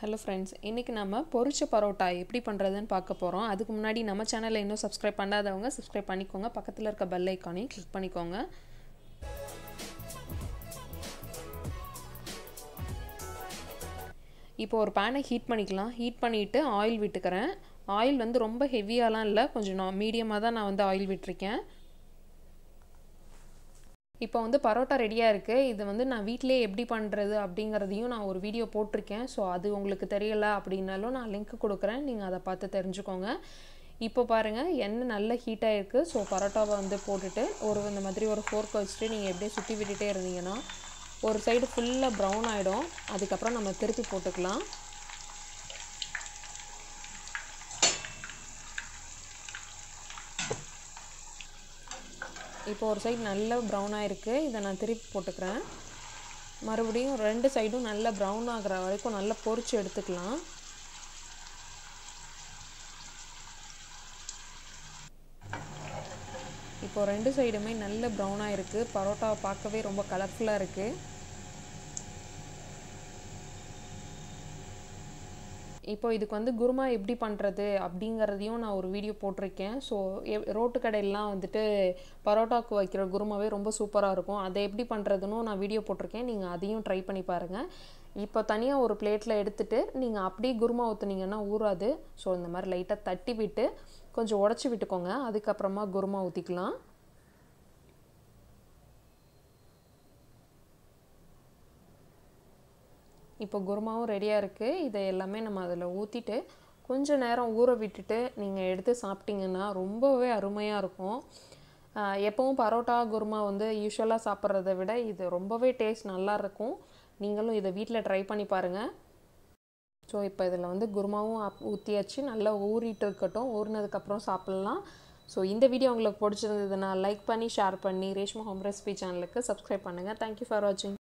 hello friends இன்றைக்கி நம்ம பொரிச்ச பரோட்டா எப்படி பண்ணுறதுன்னு பார்க்க போகிறோம் அதுக்கு முன்னாடி நம்ம சேனலை இன்னும் சப்ஸ்கிரைப் பண்ணாதவங்க சப்ஸ்கிரைப் பண்ணிக்கோங்க பக்கத்தில் இருக்க பெல் ஐக்கானையும் கிளிக் பண்ணிக்கோங்க இப்போ ஒரு பேனை ஹீட் பண்ணிக்கலாம் ஹீட் பண்ணிவிட்டு ஆயில் விட்டுக்கிறேன் ஆயில் வந்து ரொம்ப ஹெவியாலாம் இல்லை கொஞ்சம் நான் மீடியமாக தான் நான் வந்து ஆயில் விட்டுருக்கேன் இப்போ வந்து பரோட்டா ரெடியாக இருக்குது இது வந்து நான் வீட்டிலே எப்படி பண்ணுறது அப்படிங்கிறதையும் நான் ஒரு வீடியோ போட்டிருக்கேன் ஸோ அது உங்களுக்கு தெரியலை அப்படின்னாலும் நான் லிங்க் கொடுக்குறேன் நீங்கள் அதை பார்த்து தெரிஞ்சுக்கோங்க இப்போ பாருங்கள் எண்ணெய் நல்ல ஹீட்டாக இருக்குது ஸோ பரோட்டாவை வந்து போட்டுட்டு ஒரு இந்த மாதிரி ஒரு ஃபோர்க் வச்சுட்டு நீங்கள் எப்படியே சுற்றி விட்டுட்டே இருந்தீங்கன்னா ஒரு சைடு ஃபுல்லாக ப்ரௌன் ஆகிடும் அதுக்கப்புறம் நம்ம திருப்பி போட்டுக்கலாம் இப்போ ஒரு சைடு நல்ல ப்ரௌனாக இருக்குது இதை நான் திருப்பி போட்டுக்கிறேன் மறுபடியும் ரெண்டு சைடும் நல்ல ப்ரௌன் ஆகிற வரைக்கும் நல்லா பொரிச்சு எடுத்துக்கலாம் இப்போ ரெண்டு சைடுமே நல்ல ப்ரௌனாக இருக்குது பரோட்டாவை பார்க்கவே ரொம்ப கலர்ஃபுல்லாக இருக்குது இப்போ இதுக்கு வந்து குருமா எப்படி பண்ணுறது அப்படிங்கிறதையும் நான் ஒரு வீடியோ போட்டிருக்கேன் ஸோ ரோட்டு கடையிலலாம் வந்துட்டு பரோட்டாவுக்கு வைக்கிற குருமாவே ரொம்ப சூப்பராக இருக்கும் அதை எப்படி பண்ணுறதுன்னு நான் வீடியோ போட்டிருக்கேன் நீங்கள் அதையும் ட்ரை பண்ணி பாருங்கள் இப்போ தனியாக ஒரு பிளேட்டில் எடுத்துகிட்டு நீங்கள் அப்படியே குருமா ஊற்றுனீங்கன்னா ஊறாது ஸோ இந்த மாதிரி லைட்டாக தட்டி விட்டு கொஞ்சம் உடச்சி விட்டுக்கோங்க அதுக்கப்புறமா குருமா ஊற்றிக்கலாம் இப்போ குருமாவும் ரெடியாக இருக்குது இதை எல்லாமே நம்ம அதில் ஊற்றிட்டு கொஞ்சம் நேரம் ஊற விட்டுட்டு நீங்கள் எடுத்து சாப்பிட்டிங்கன்னா ரொம்பவே அருமையாக இருக்கும் எப்போவும் பரோட்டா குருமா வந்து யூஸ்வலாக சாப்பிட்றத விட இது ரொம்பவே டேஸ்ட் நல்லா இருக்கும் நீங்களும் இதை வீட்டில் ட்ரை பண்ணி பாருங்கள் ஸோ இப்போ இதில் வந்து குருமாவும் ஊற்றியாச்சு நல்லா ஊறிட்டு இருக்கட்டும் ஊறினதுக்கப்புறம் சாப்பிட்லாம் ஸோ இந்த வீடியோ உங்களுக்கு பிடிச்சிருந்ததுன்னா லைக் பண்ணி ஷேர் பண்ணி ரேஷ்மா ஹோம் ரெசிபி சேனலுக்கு சப்ஸ்கிரைப் பண்ணுங்கள் தேங்க்யூ ஃபார் வாட்சிங்